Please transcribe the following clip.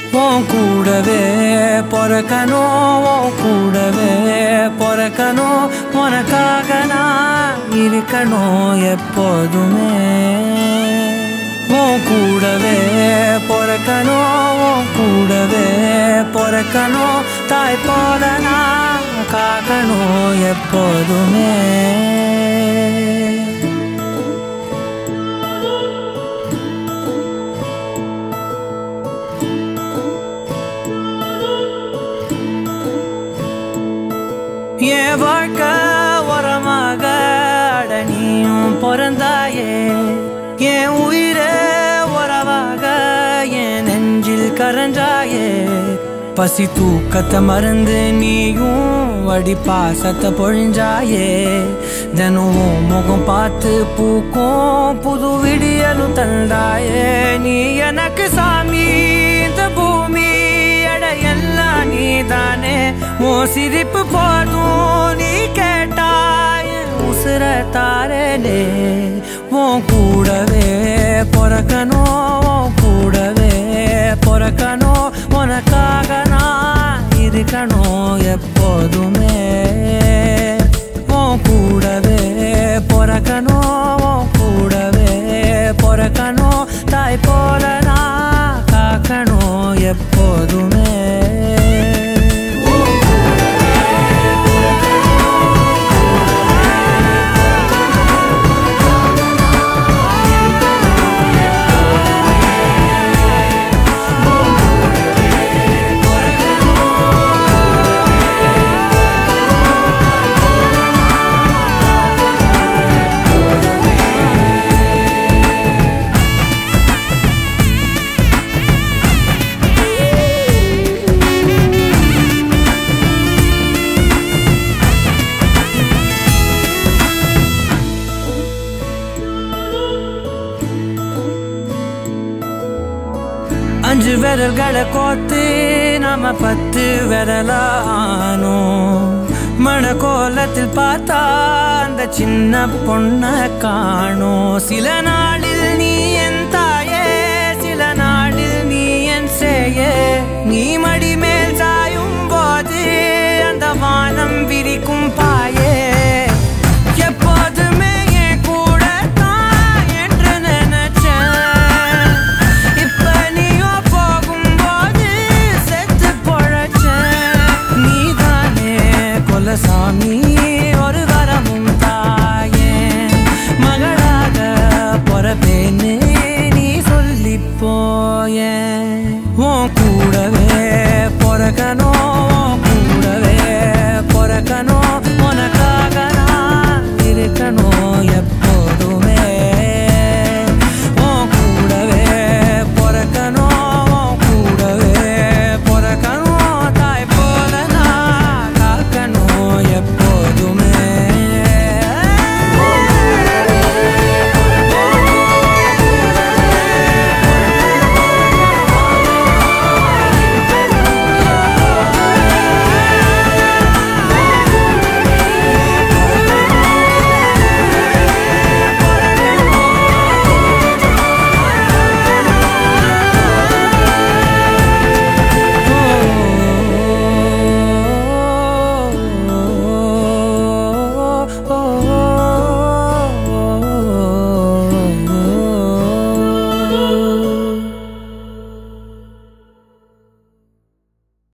உன் கூடவே பொறக்கணும் உன் கூடவே பொறக்கணும் உனக்காக நான் இருக்கணும் எப்போதுமே உன் கூடவே பொறக்கணும் உன் கூடவே பொறக்கணும் தாய் போல நான் காக்கணும் எப்போதுமே என் வாழ்க்கை உரமாக அட நீயும் பிறந்தாயே என் உயிரே உறவாக என் நெஞ்சில் கரஞ்சாயே பசி தூக்கத்தை மறந்து நீயும் வடி பாசத்தை பொழிஞ்சாயே தினமும் முகம் பார்த்து பூக்கும் புது விடியலும் தந்தாயே நீ எனக்கு சாமி இந்த பூமி அட எல்லாம் நீதானே உன் சிரிப்பு போதும் நீ கேட்டாய் உசுர தாரலே உன் கூடவே பொறக்கணும் உன் கூடவே பொறக்கணும் உனக்காக நான் இருக்கணும் எப்போதுமே உன் கூடவே பொறக்கணும் உன் கூடவே பொறக்கணும் தாய் போல நான் காக்கணும் எப்போதுமே அஞ்சு விரல்களை கோத்து நாம பத்து விரலானோம் மணக்கோலத்தில் பார்த்தா அந்த சின்ன பொண்ண காணோம் சில நாள்